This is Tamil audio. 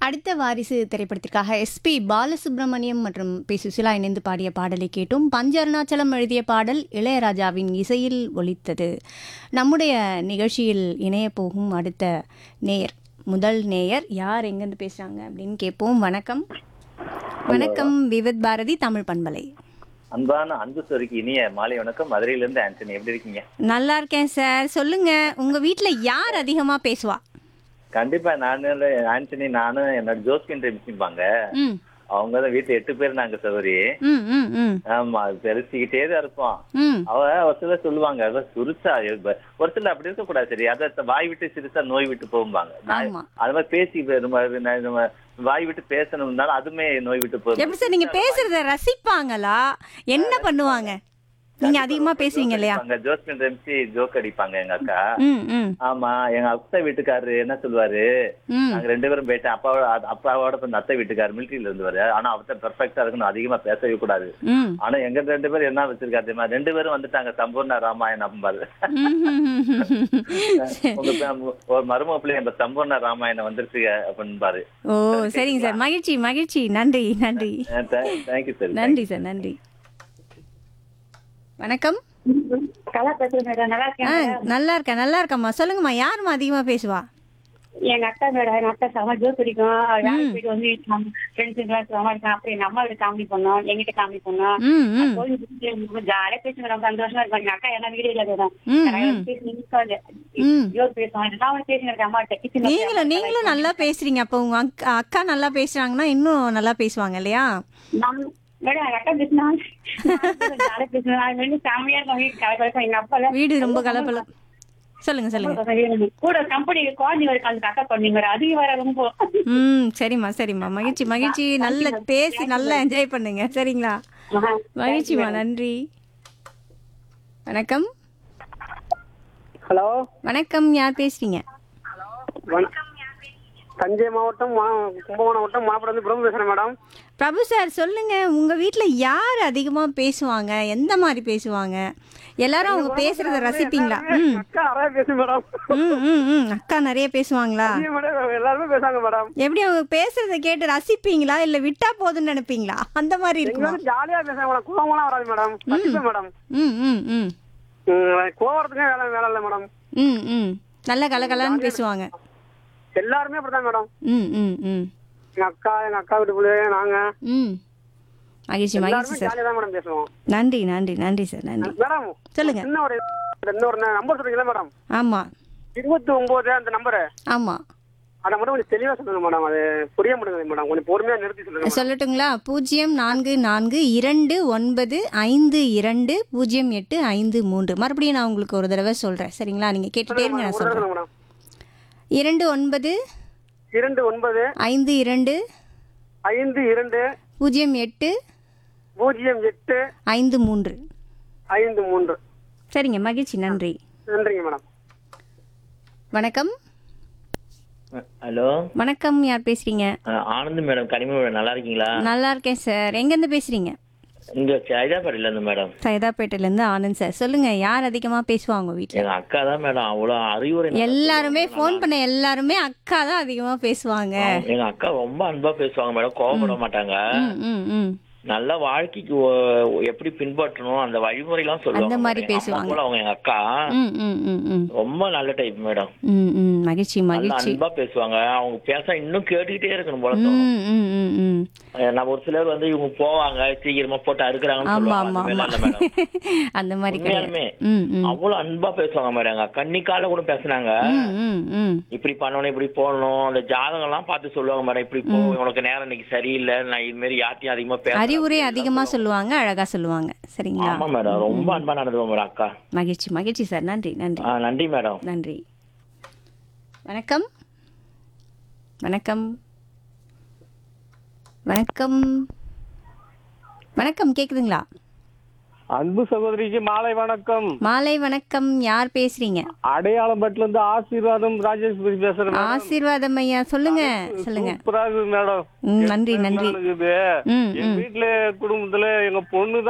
அடுத்த வாரிசு திரைப்படத்திற்காக எஸ்பி பாலசுப்ரமணியம் மற்றும் பி சுசிலா இணைந்து பாடிய பாடலை கேட்டும் பஞ்ச அருணாச்சலம் எழுதிய பாடல் இளையராஜாவின் இசையில் ஒலித்தது நம்முடைய நிகழ்ச்சியில் இணைய போகும் அடுத்த நேயர் முதல் நேயர் யார் எங்கேருந்து பேசுகிறாங்க அப்படின்னு கேட்போம் வணக்கம் வணக்கம் விவித் பாரதி தமிழ் பண்பலை அன்பான அன்பு சொருக்கு இனிய மாலை வணக்கம் மதுரையில இருந்து ஆண்டனி எப்படி இருக்கீங்க நல்லா இருக்கேன் சார் சொல்லுங்க உங்க வீட்டில் யார் அதிகமாக பேசுவா கண்டிப்பா நானும் ஆண்டனி நானும் என்னோட ஜோஸ்கின் மிஸ்ஸிம்பாங்க ம் அவங்க தான் வீட்டுல எட்டு பேர் நாங்க சௌரி ம் ம் ம் ஆமா அது பெருசிக்கிட்டே தான் இருப்போம் ம் அவ ஒரு சிலர் சொல்லுவாங்க அவ சுருசா இப்ப ஒரு சிலர் அப்படி இருக்க கூடாது சரி அதை வாய் விட்டு சிறுசா நோய் விட்டு போகும்பாங்க நான் ஆமா. அது மாதிரி பேசி நம்ம நம்ம வாய் விட்டு பேசணும்னாலும் அதுமே நோய் விட்டு போகும் எப்படி சார் நீங்க பேசுறத ரசிப்பாங்களா என்ன பண்ணுவாங்க நீங்க அதிகமா பேசுவீங்க இல்லையா ஜோஸ்கின் ரெம்சி ஜோக் அடிப்பாங்க எங்க அக்கா ம் ம் ஆமா எங்க அத்தை வீட்டுக்காரரு என்ன சொல்லுவாரு ம் நாங்க ரெண்டு பேரும் போயிட்டு அப்பாவோட அ- அப்பாவோட இப்ப அத்தை வீட்டுக்கார் மிலிட்டரியில இருந்து வர ஆனா அவர்கிட்ட பெர்ஃபெக்டா இருக்கணும் அதிகமா பேசவே கூடாது ம் ஆனா எங்க ரெண்டு பேரும் என்ன வச்சிருக்காரு தெரியுமா ரெண்டு பேரும் வந்துட்டாங்க சம்பூர்ண ராமாயணம் நம்பாரு உங்க பே- ஒரு மருமக பிள்ளை அந்த சம்பூர்ண ராமாயணம் வந்துருச்சு அப்படின்பாரு ஓ சரிங்க சார் மகிழ்ச்சி மகிழ்ச்சி நன்றி நன்றி தேங்க்யூ சார் நன்றி சார் நன்றி வணக்கம் கலா பேசுறேன் மேடம் நல்லா ஆ இருக்கேன் நல்லா இருக்கேன் நல்லா இருக்கம்மா சொல்லுங்கம்மா யாரும்மா அதிகமா பேசுவா எங்க அக்கா மேடம் எங்க அக்கா செம ஜோக் பிடிக்கும் அவ வேலைக்கு போயிட்டு வந்து ஃப்ரெண்ட்ஸ் எல்லாம் செம இருக்கான் அப்புறம் எங்க அம்மா வீட்டு காமெடி பண்ணோம் எங்கிட்ட காமெடி பண்ணோம் ம் ம் ஜாலியா பேசுங்க மேடம் சந்தோஷமா இருக்கும் எங்க அக்கா என்ன வீடியோ இல்ல மேடம் ம், ம். ம். ஜோக் பேசுவாங்க நான் ஒண்ணு பேசுங்க இருக்கேன் அம்மா கிச்சன் நீங்களும் நீங்களும் நல்லா பேசுறீங்க அப்போ உங்க அக்கா அக்கா நல்லா பேசுறாங்கன்னா இன்னும் நல்லா பேசுவாங்க இல்லையா மேடம் எங்க அக்கா பேசினா ஜாலியா பேசுவேன் அது வந்து செம்மையா இருக்கும் வீட்டு கலக்கலக்கம் எங்க அப்பா வீடு ரொம்ப கலப்பல சொல்லுங்க சொல்லுங்க கூட கம்பெனி குவாலிட்டி ஒர்க் அந்த அக்கா பண்ணீங்க அது வர ரொம்ப ம் சரிம்மா சரிம்மா மகிழ்ச்சி மகிழ்ச்சி நல்ல பேசி நல்லா என்ஜாய் பண்ணுங்க சரிங்களா மகிழ்ச்சிம்மா நன்றி வணக்கம் ஹலோ வணக்கம் யார் பேசுறீங்க வண- தஞ்சை மாவட்டம் மா- கும்பகோணம் மாவட்டம் மாப்பிடம் பிரபு பேசுறேன் மேடம் பிரபு சார் சொல்லுங்க உங்க வீட்ல யார் அதிகமா பேசுவாங்க எந்த மாதிரி பேசுவாங்க எல்லாரும் அவங்க பேசுறத ரசிப்பீங்களா ம் அக்கா நிறைய பேசும் மேடம் ம் ம் ம் அக்கா நிறைய பேசுவாங்களா ஐயோ மேடம் எல்லாருமே பேசாங்க மேடம் எப்படி அவங்க பேசுறத கேட்டு ரசிப்பீங்களா இல்ல விட்டா போதும்னு நினைப்பீங்களா அந்த மாதிரி எங்க இருக்குமா வந்து ஜாலியா பேசுறாங்க மேடம் கோவம்லாம் வராது மேடம் ரசிப்பேன் மேடம் ம் ம் ம் ம், கோவறதுக்கே வேலை வேலை இல்லை மேடம் ம் ம் நல்ல கலகலன்னு பேசுவாங்க எல்லாருமே அப்படிதான் மேடம் ம் ம் ம் எங்க அக்கா எங்க அக்கா வீட்டு பிள்ளைங்க நாங்க ம் மகிழ்ச்சி மகிழ்ச்சி எல்லாருமே சார் ஜாலியா தான் மேடம் பேசுவோம் நன்றி நன்றி நன்றி சார் நன்றி மேடம் சொல்லுங்க இன்னும் ஒரு இன்னொரு நம்பர் சொல்றீங்களா மேடம் ஆமா இருபத்தி ஒன்பது அந்த நம்பரு ஆமா அதை மட்டும் கொஞ்சம் தெளிவா சொல்லுங்க மேடம் அது புரிய மாட்டேங்குது மேடம் கொஞ்சம் பொறுமையா நிறுத்தி சொல்லுங்க மேடம். சொல்லட்டுங்களா பூஜ்ஜியம் நான்கு நான்கு இரண்டு ஒன்பது ஐந்து இரண்டு பூஜ்ஜியம் எட்டு ஐந்து மூன்று மறுபடியும் நான் உங்களுக்கு ஒரு தடவை சொல்றேன் சரிங்களா நீங்க கேட்டுட்டே இருங்க நான் ஒரு தடவை சொல்றேன் சொல்லுங்க மேடம் இரண்டு ஒன்பது இரண்டு ஒன்பது ஐந்து இரண்டு ஐந்து இரண்டு பூஜ்ஜியம் எட்டு பூஜ்ஜியம் எட்டு ஐந்து மூன்று ஐந்து மூன்று சரிங்க மகிழ்ச்சி நன்றி நன்றிங்க மேடம் வணக்கம் ஹலோ வணக்கம் யார் பேசுறீங்க ஆனந்த் மேடம் கனிம மேடம் நல்லா இருக்கீங்களா நல்லா இருக்கேன் சார் எங்கேருந்து பேசுறீங்க இங்க சைதாப்பேட்டையில இருந்து மேடம் சைதாப்பேட்டையிலேருந்து ஆனந்த் சார் சொல்லுங்க யார் அதிகமா பேசுவாங்க உங்க வீட்டில் எங்க அக்கா தான் மேடம் அவ்வளவு அறிவுரை நல்லா எல்லாருமே ஃபோன் பண்ண எல்லாருமே அக்கா தான் அதிகமா பேசுவாங்க எங்க அக்கா ரொம்ப அன்பா பேசுவாங்க மேடம் கோவப்பட மாட்டாங்க ம் ம் ம் நல்ல வாழ்க்கைக்கு ஒ- எப்படி பின்பற்றணும் அந்த வழிமுறை எல்லாம் சொல்லுவாங்க அந்த மாதிரி மேடம். எங்க அம்மா பேசுவாங்க. போல அவங்க எங்க அக்கா ம் ம் ம் ம் ரொம்ப நல்ல டைப் மேடம் ம் ம் மகிழ்ச்சி நல்ல மகிழ்ச்சி அன்பா பேசுவாங்க அவங்க பேச இன்னும் கேட்டுக்கிட்டே இருக்கணும் போல தோணும். ம் ம் ம் ம் அஹ் நம்ம ஒரு சிலர் வந்து இவங்க போவாங்க சீக்கிரமா போட்டு அறுக்குறாங்கன்னு ஆமா சொல்லுவாங்க ஆமா அந்த ஆமா மாதிரிலாம் இல்ல மேடம் அந்த மாதிரி கிடையாது உண்மையாலுமே ம் ம் அவ்வளவு அன்பா பேசுவாங்க மேடம் எங்க அக்கா கண்ணிக்கால கூட பேசுனாங்க ம் ம் ம் இப்படி பண்ணணும் இப்படி போகணும் அந்த ஜாதகம் எல்லாம் பார்த்து சொல்லுவாங்க மேடம் இப்படி போ உனக்கு நேரம் இன்னைக்கு சரியில்லை நான் இது மாதிரி யார்ட்டையும் அதிகமா பேச அறிவுரை அதிகமா சொல்லுவாங்க அழகா சொல்லுவாங்க சரிங்களா ஆமா மேடம் ரொம்ப அன்பா நடந்துவோம் மேடம் அக்கா மகிழ்ச்சி மகிழ்ச்சி சார் நன்றி நன்றி ஆ, நன்றி மேடம் நன்றி வணக்கம் வணக்கம் வணக்கம் வணக்கம் கேக்குதுங்களா அன்பு சகோதரிக்கு மாலை வணக்கம் மாலை வணக்கம் யார் பேசுறீங்க அடையாளம்பட்டுல இருந்து ஆசீர்வாதம் ராஜேஷ் பேசுறேன் மேடம். ஆசீர்வாதம் ஐயா சொல்லுங்க சொல்லுங்க சூப்பரா இருக்குது மேடம் ம், நன்றி நன்றி இருக்குது ம் எங்க ம் வீட்டுல குடும்பத்துல எங்க பொண்ணு